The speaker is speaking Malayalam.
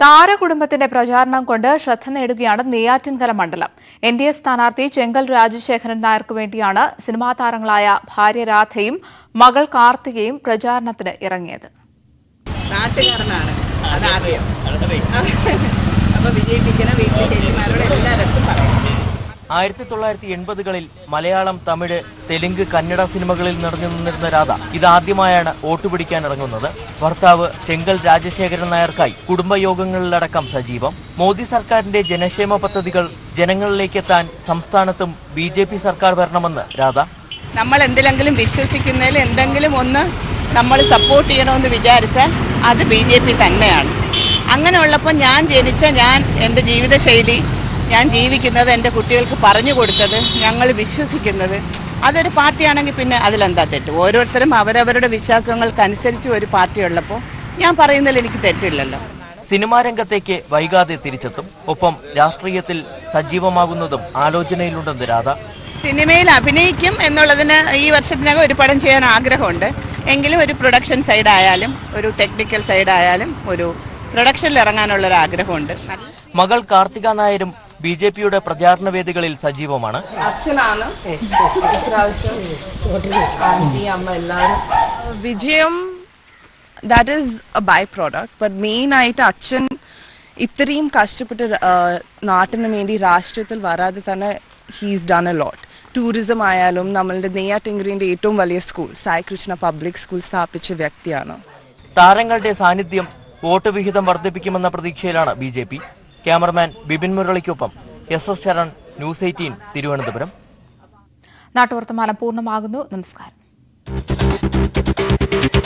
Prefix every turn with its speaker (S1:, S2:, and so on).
S1: താരകുടുംബത്തിന്റെ പ്രചാരണം കൊണ്ട് ശ്രദ്ധ നേടുകയാണ് നെയ്യാറ്റിൻകര മണ്ഡലം എൻ ഡി എ സ്ഥാനാർത്ഥി ചെങ്കൽ രാജശേഖരൻ നായർക്ക് വേണ്ടിയാണ് സിനിമാ താരങ്ങളായ ഭാര്യ രാധയും മകൾ കാർത്തികയും പ്രചാരണത്തിന് ഇറങ്ങിയത്
S2: നാട്ടുകാരനാണ് അതാദ്യം അപ്പൊ വിജയിപ്പിക്കുന്ന വീട്ടിലെ ചേച്ചിമാരോട് എല്ലാവരും പറയാം
S3: ആയിരത്തി തൊള്ളായിരത്തി എൺപതുകളിൽ മലയാളം തമിഴ് തെലുങ്ക് കന്നഡ സിനിമകളിൽ നിറഞ്ഞു നിന്നിരുന്ന രാധ ഇതാദ്യമായാണ് വോട്ട് പിടിക്കാൻ ഇറങ്ങുന്നത് ഭർത്താവ് ചെങ്കൽ രാജശേഖരൻ നായർക്കായി കുടുംബയോഗങ്ങളിലടക്കം സജീവം മോദി സർക്കാരിന്റെ ജനക്ഷേമ പദ്ധതികൾ ജനങ്ങളിലേക്ക് എത്താൻ സംസ്ഥാനത്തും ബി ജെ പി സർക്കാർ വരണമെന്ന് രാധ
S2: നമ്മൾ എന്തിലെങ്കിലും വിശ്വസിക്കുന്നതിൽ എന്തെങ്കിലും ഒന്ന് നമ്മൾ സപ്പോർട്ട് ചെയ്യണമെന്ന് വിചാരിച്ചാൽ അത് ബി ജെ പി തന്നെയാണ് അങ്ങനെ ഉള്ളപ്പോൾ ഞാൻ ജനിച്ച ഞാൻ എൻ്റെ ജീവിതശൈലി ഞാൻ ജീവിക്കുന്നത് എൻ്റെ കുട്ടികൾക്ക് പറഞ്ഞു കൊടുത്തത് ഞങ്ങൾ വിശ്വസിക്കുന്നത് അതൊരു പാർട്ടിയാണെങ്കിൽ പിന്നെ അതിലെന്താ തെറ്റ് ഓരോരുത്തരും അവരവരുടെ വിശ്വാസങ്ങൾക്കനുസരിച്ച് ഒരു പാർട്ടി ഉള്ളപ്പോൾ ഞാൻ പറയുന്നതിൽ എനിക്ക് തെറ്റില്ലല്ലോ
S3: സിനിമാ രംഗത്തേക്ക് വൈകാതെ തിരിച്ചെത്തും ഒപ്പം രാഷ്ട്രീയത്തിൽ സജീവമാകുന്നതും ആലോചനയിലുണ്ടെന്ന് രാധ
S2: സിനിമയിൽ അഭിനയിക്കും എന്നുള്ളതിന് ഈ വർഷത്തിനകം ഒരു പടം ചെയ്യാൻ ആഗ്രഹമുണ്ട് എങ്കിലും ഒരു പ്രൊഡക്ഷൻ സൈഡ് ആയാലും ഒരു ടെക്നിക്കൽ സൈഡ് ആയാലും ഒരു പ്രൊഡക്ഷനിൽ ഇറങ്ങാനുള്ള ഒരു ആഗ്രഹമുണ്ട് നല്ല
S3: മകൾ കാർത്തിക നായരും ബി ജെ പിയുടെ പ്രചാരണ വേദികളിൽ സജീവമാണ്
S2: അച്ഛനാണ് ഇപ്രാവശ്യം ആന്റി അമ്മ എല്ലാവരും
S4: വിജയം that is a by product but main ആയിട്ട് അച്ഛൻ ഇത്രയും കഷ്ടപ്പെട്ട് ആ, നാട്ടിന് വേണ്ടി രാഷ്ട്രീയത്തിൽ വരാതെ തന്നെ he's done a lot tourism ആയാലും നമ്മളുടെ നെയ്യാറ്റിങ്കറിന്റെ ഏറ്റവും വലിയ school Sai Krishna public school സ്ഥാപിച്ച വ്യക്തിയാണ്
S3: താരങ്ങളുടെ സാന്നിധ്യം വോട്ട് വിഹിതം വർദ്ധിപ്പിക്കുമെന്ന പ്രതീക്ഷയിലാണ് B J P cameraman Bipin മുരളിക്കൊപ്പം S S Sharan news eighteen Thiruvananthapuram
S1: നാട്ടുവർത്തമാനം പൂർണ്ണമാകുന്നു നമസ്കാരം